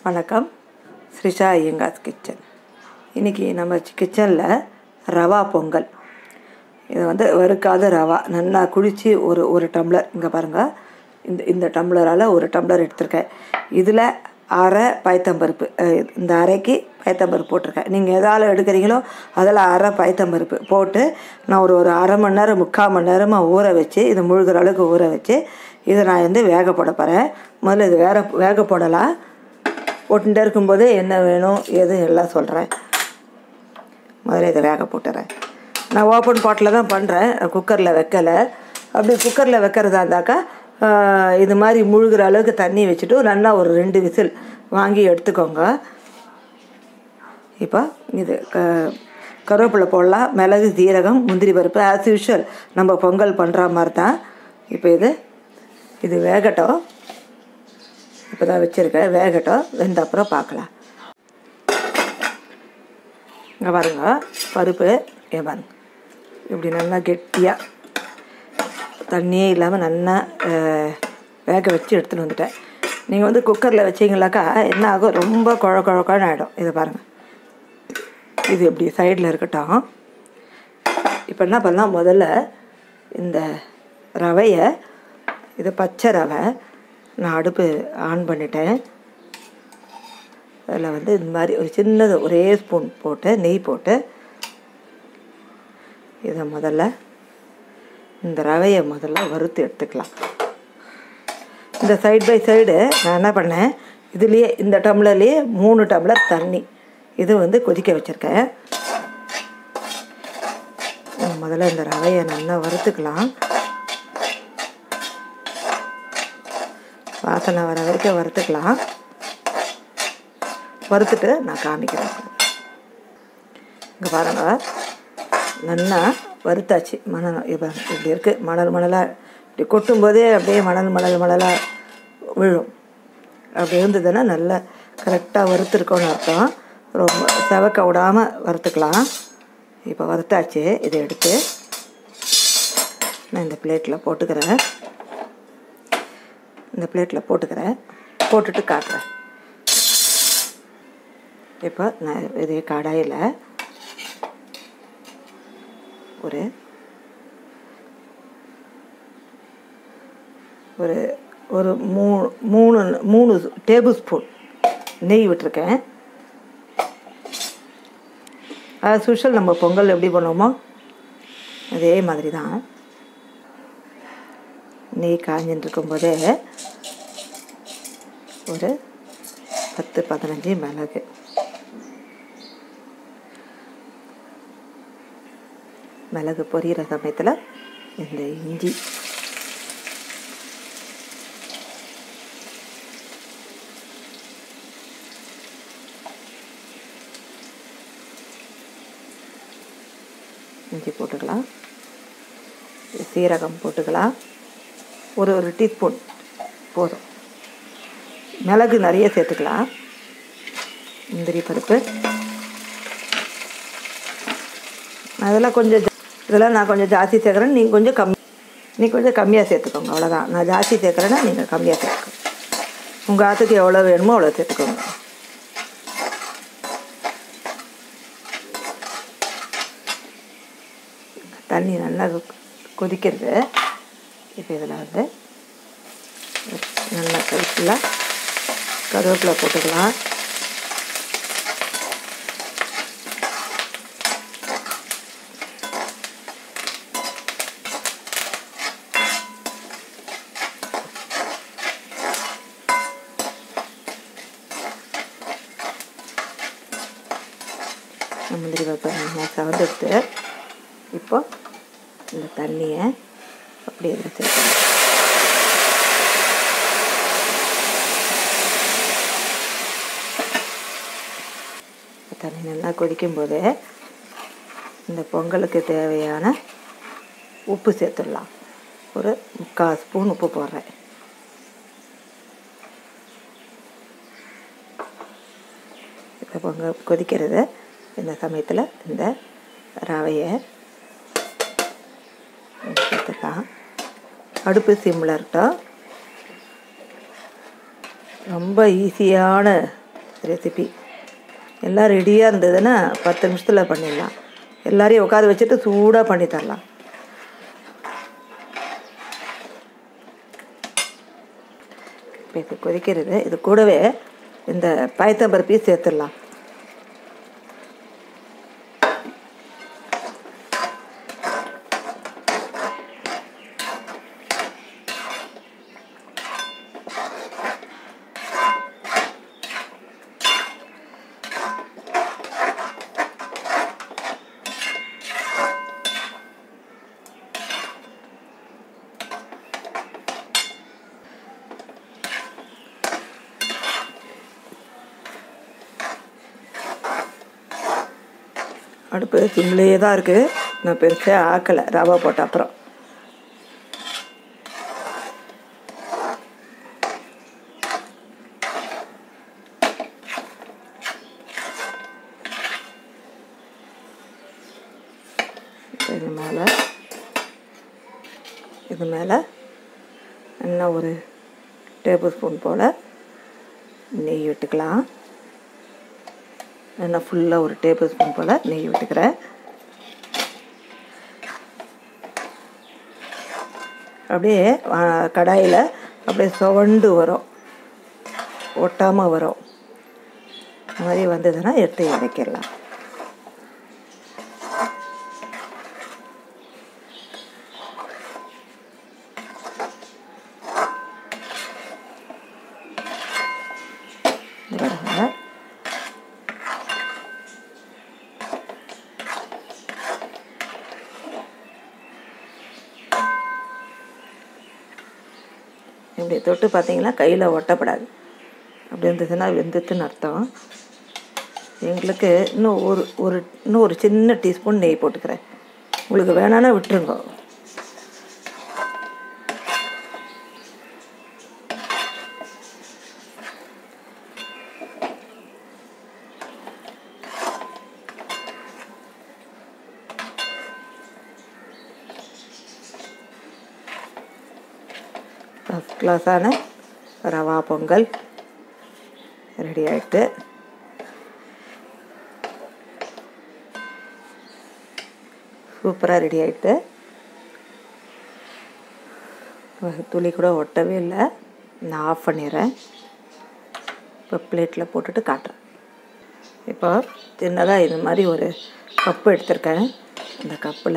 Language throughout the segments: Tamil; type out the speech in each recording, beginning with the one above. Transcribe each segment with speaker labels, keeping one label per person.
Speaker 1: வணக்கம் ஸ்ரிஷா ஐயங்காஸ் கிச்சன் இன்றைக்கி நம்ம கிச்சனில் ரவா பொங்கல் இது வந்து வறுக்காத ரவா நல்லா குளித்து ஒரு ஒரு டம்ளர் இங்கே பாருங்கள் இந்த இந்த டம்ளரால் ஒரு டம்ளர் எடுத்திருக்கேன் இதில் அரை பயத்தம்பருப்பு அஹ், இந்த அரைக்கு பயத்தம்பருப்பு போட்டிருக்கேன் நீங்கள் எதால் எடுக்கிறீங்களோ அதில் அரை பயத்தம்பருப்பு போட்டு நான் ஒரு ஒரு அரை மணி நேரம் முக்கால் மணி நேரமாக ஊற வச்சு இது முழுகிற அளவுக்கு ஊற வச்சு இதை நான் வந்து வேக போட போகிறேன் முதல்ல இது வேற வேக போடலாம் போட்டுட்டே இருக்கும்போது என்ன வேணும் எது எல்லாம் சொல்கிறேன் முதல்ல இதை வேக போட்டுறேன் நான் ஓப்பன் பாட்டில் தான் பண்ணுறேன் குக்கரில் வைக்கலை அப்படி குக்கரில் வைக்கிறதா இருந்தாக்கா ஆஹ், இது மாதிரி முழுகிற அளவுக்கு தண்ணி வச்சுட்டு நல்லா ஒரு ரெண்டு விசில் வாங்கி எடுத்துக்கோங்க இப்போ இது க கருவேப்பிலை போடலாம் மிளகு சீரகம் முந்திரி பருப்பு ஆஸ் யூஷுவல் நம்ம பொங்கல் பண்ணுற மாதிரி தான் இப்போ இது இது வேகட்டும் இப்போ தான் வச்சுருக்கேன் வேகட்டும் வெந்த அப்புறம் பார்க்கலாம் இங்கே பாருங்க பருப்பு ஏ பாருங்க இப்படி நல்லா கெட்டியாக தண்ணியே இல்லாமல் நல்லா அஹ், வேக வச்சு எடுத்துகிட்டு வந்துட்டேன் நீங்கள் வந்து குக்கரில் வச்சிங்களாக்கா என்ன ஆகும் ரொம்ப குழ குழ குழன்னு ஆகிடும் இதை பாருங்கள் இது இப்படி சைடில் இருக்கட்டும் இப்போ என்ன பண்ணலாம் முதல்ல இந்த ரவையை இது பச்சை ரவை நான் அடுப்பு ஆன் பண்ணிட்டேன் அதில் வந்து இந்த மாதிரி ஒரு சின்னது ஒரே ஸ்பூன் போட்டு நெய் போட்டு இதை முதல்ல இந்த ரவையை முதல்ல வறுத்து எடுத்துக்கலாம் இந்த சைடு பை சைடு நான் என்ன பண்ணேன் இதுலேயே இந்த டம்ளர்லேயே மூணு டம்ளர் தண்ணி இது வந்து கொதிக்க வச்சுருக்கேன் முதல்ல இந்த ரவையை நல்லா வறுத்துக்கலாம் வாசனை வர வரைக்கும் வறுத்துக்கலாம் வறுத்துட்டு நான் காமிக்கிறேன் இங்கே பாருங்க நல்லா வறுத்தாச்சு மணல் இப்போ இப்படி இருக்குது மணல் மணலாக இப்படி கொட்டும்போதே அப்படியே மணல் மணல் மணலாக விழும் அப்படி இருந்ததுன்னா நல்லா கரெக்டாக வறுத்துருக்கோன்னு அர்த்தம் ரொம்ப செவக்க விடாமல் வறுத்துக்கலாம் இப்போ வறுத்தாச்சு இதை எடுத்து நான் இந்த பிளேட்டில் போட்டுக்கிறேன் இந்த பிளேட்டில் போட்டுக்கிறேன் போட்டுட்டு காட்டுறேன் இப்போ நான் இதே கடாயில் ஒரு ஒரு ஒரு மூணு மூணு மூணு டேபிள் ஸ்பூன் நெய் விட்டுருக்கேன் அது சுஷல் நம்ம பொங்கல் எப்படி பண்ணுவோமோ அதே மாதிரி தான் நெய் காஞ்சின்னு இருக்கும்போதே ஒரு பத்து பதினஞ்சு மிளகு மிளகு பொரியிற சமயத்தில் இந்த இஞ்சி இஞ்சி போட்டுக்கலாம் சீரகம் போட்டுக்கலாம் ஒரு ஒரு டீஸ்பூன் போதும் மிளகு நிறைய சேர்த்துக்கலாம் முந்திரி பருப்பு அதெல்லாம் கொஞ்சம் ஜா- இதெல்லாம் நான் கொஞ்சம் ஜாஸ்தி சேர்க்குறேன் நீங்கள் கொஞ்சம் கம்மி நீ கொஞ்சம் கம்மியாக சேர்த்துக்கோங்க அவ்வளோதான் நான் ஜாஸ்தி சேர்க்குறேன்னா நீங்கள் கம்மியாக சேர்த்துக்கோங்க உங்கள் ஆற்றுக்கு எவ்வளோ வேணுமோ அவ்வளோ சேர்த்துக்கோங்க தண்ணி நல்லா கொ- கொதிக்கிறது இப்போ இதில் வந்து நல்லா கருப்பில் கருவேப்பிலை போட்டுக்கலாம் முந்திரி பருப்பு நல்லா சவந்துட்டு இப்போ இந்த தண்ணியை அப்படியே இதில் சேர்க்கணும் தண்ணி நல்லா கொதிக்கும்போது இந்த பொங்கலுக்கு தேவையான உப்பு சேர்த்துடலாம் ஒரு முக்கால் ஸ்பூன் உப்பு போடுறேன் இந்த பொங்கல் கொதிக்கிறது இந்த சமயத்தில் இந்த ரவையை சேர்த்துக்கலாம் அடுப்பு சிம்மில் இருக்கட்டும் ரொம்ப ஈஸியான ரெசிபி எல்லாம் ரெடியாக இருந்ததுன்னா பத்து நிமிஷத்தில் பண்ணிடலாம் எல்லாரையும் உட்கார வச்சுட்டு சூடாக பண்ணி தரலாம் இப்போ இது கொதிக்கிறது இது கூடவே இந்த பயத்தம்பருப்பையும் சேர்த்துடலாம் அடுப்பு சிம்லேயே தான் இருக்குது நான் பெருசாக ஆக்கலை ரவை போட்ட அப்புறம் இது மேலே இது மேலே இன்னும் ஒரு டேபிள் ஸ்பூன் போல் நெய் விட்டுக்கலாம் நான் ஃபுல்லாக ஒரு டேபிள் ஸ்பூன் போல் நெய் விட்டுக்கிறேன் அப்படியே கடாயில் அப்படியே சுவண்டு வரும் ஒட்டாமல் வரும் அது மாதிரி வந்ததுன்னா எடுத்து இறக்கிடலாம் பாருங்க இப்படி தொட்டு பார்த்தீங்கன்னா கையில் ஒட்டப்படாது அப்படி இருந்ததுன்னா வெந்துட்டுன்னு அர்த்தம் எங்களுக்கு இன்னும் ஒரு ஒரு இன்னும் ஒரு சின்ன டீஸ்பூன் நெய் போட்டுக்கிறேன் உங்களுக்கு வேணான்னா விட்டுருங்க ஃபஸ்ட் கிளாஸான ரவா பொங்கல் ரெடி ஆகிட்டு சூப்பராக ரெடி ஆகிட்டு துளி கூட ஒட்டவே இல்லை நான் ஆஃப் பண்ணிடுறேன் இப்போ பிளேட்டில் போட்டுட்டு காட்டுறேன் இப்போ சின்னதாக இது மாதிரி ஒரு கப்பு எடுத்திருக்கேன் அந்த கப்பில்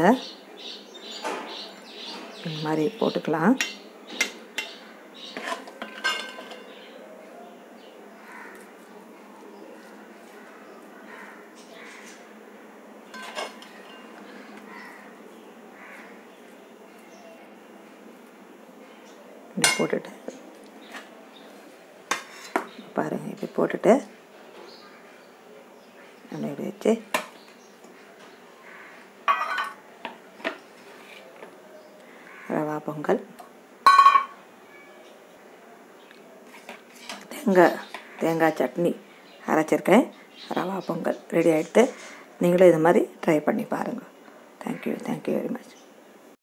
Speaker 1: இந்த மாதிரி போட்டுக்கலாம் இப்படி போட்டுட்டு பாருங்கள் இப்படி போட்டுட்டு அப்படி இப்படி வச்சு ரவா பொங்கல் தேங்காய் தேங்காய் சட்னி அரைச்சிருக்கேன் ரவா பொங்கல் ரெடி ஆகிடுத்து நீங்களும் இது மாதிரி ட்ரை பண்ணி பாருங்கள் தேங்க்யூ தேங்க்யூ வெரி மச்